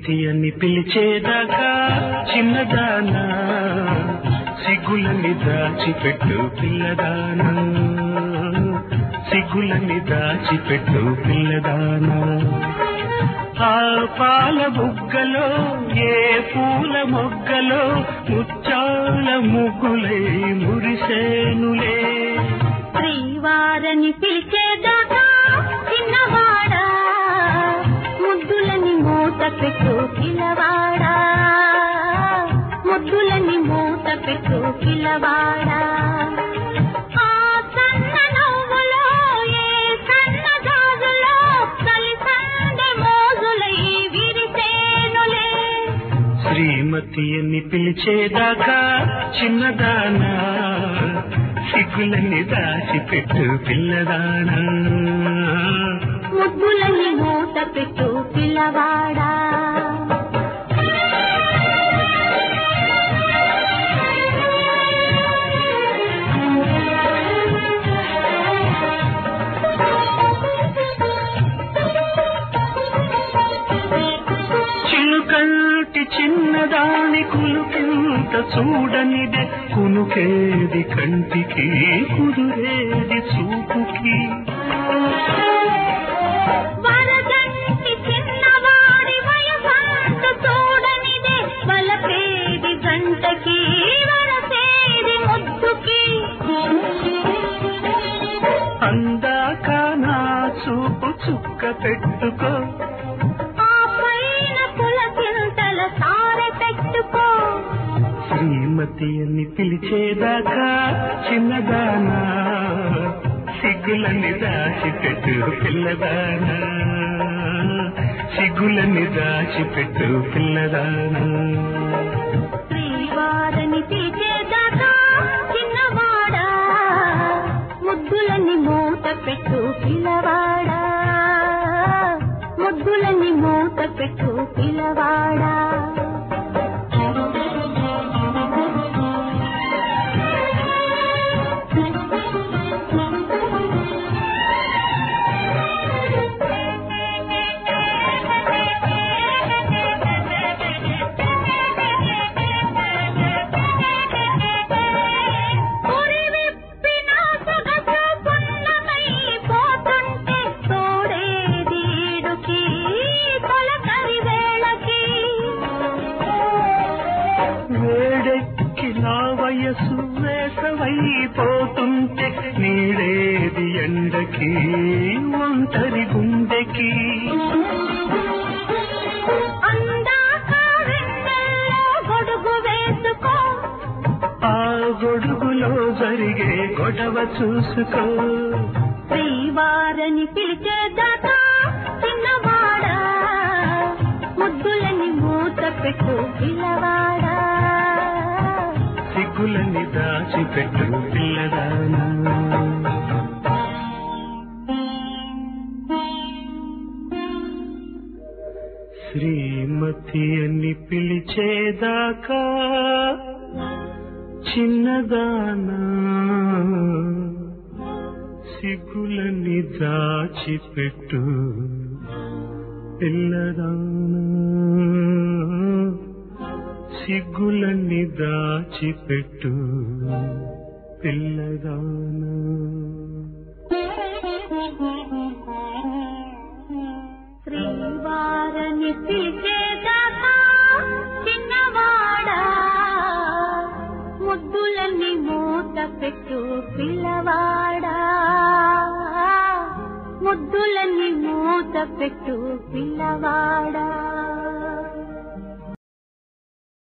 శ్రీమతి అని పిలిచేదాకా చిన్నదానా సిగ్గులని దాచిపెట్టు పిల్లదానా సిగ్గులని దాచిపెట్టు పిల్లదానా ఆ పాల బుగ్గలో ఏ పూల మొగ్గలో ముచ్చాల ముగ్గులై మురిసేనులే శ్రీవారని పిలిచేదాకా చిన్నవాడా ముద్దులని మూత పెట్టు పిల్లవాడా ముద్దులని మూత పెట్టు పిల్లవాడా ఆ సన్న నవ్వులో ఏ సన్న గాజులో కలిసందె మోజులై విరిసేనులే శ్రీమతి అని పిలిచేదాకా చిన్నదానా సిగ్గులని దాచిపెట్టు పిల్లదానా ముద్దులని మూత పెట్టు పిల్లవాడా చిలుకంటి చిన్నదాని కులుకింత చూడనిదే కునుకేది కంటికి కుదురేది చూపుకి వరదంటి చిన్నవాడి వయసంత చూడనిదే వలపేది గంటకి వరసేది ముద్దుకి అందాక నా చూపు చుక్క పెట్టుకో ఆ పైన పులకింతల సారె పెట్టుకో శ్రీమతి అని పిలిచేదాకా చిన్నదానా సిగ్గులని దాచిపెట్టు పిల్లదానా సిగ్గులని దాచిపెట్టు పిల్లదానా శ్రీవారని తీసేదాకా చిన్నవాడా ముద్దులని మూత పెట్టు పిల్లవాడా ముద్దులని మూత పెట్టు పిల్లవాడా ఉరివిప్పిన సొగసు పున్నమై పోతుంటే తోడేది ఈడుకి తొలకరి వేళకి వేడెక్కి నా వయసు వేసవైపోతుంటే నీడేది ఎండకి ఒంటరి గుండెకి అందాక వెన్నెల్లో గొడుగు వేసుకో ఆ గొడుగులో జరిగే గొడవ చూసుకో శ్రీవారని పిలిచేదాకా చిన్నవాడా ముద్దులని మూత పెట్టు పిల్లవాడా సిగ్గులని దాచిపెట్టు పిల్లదానా శ్రీమతి అని పిలిచేదాకా చిన్నదానా సిగ్గులని దాచిపెట్టు పిల్లదానా సిగ్గులన్నీ దాచిపెట్టు పిల్లదానా శ్రీవారని పిలిచేదాకా చిన్నవాడా ముద్దులని మూత పెట్టు పిల్లవాడా ముద్దులని మూత పెట్టు పిల్లవాడా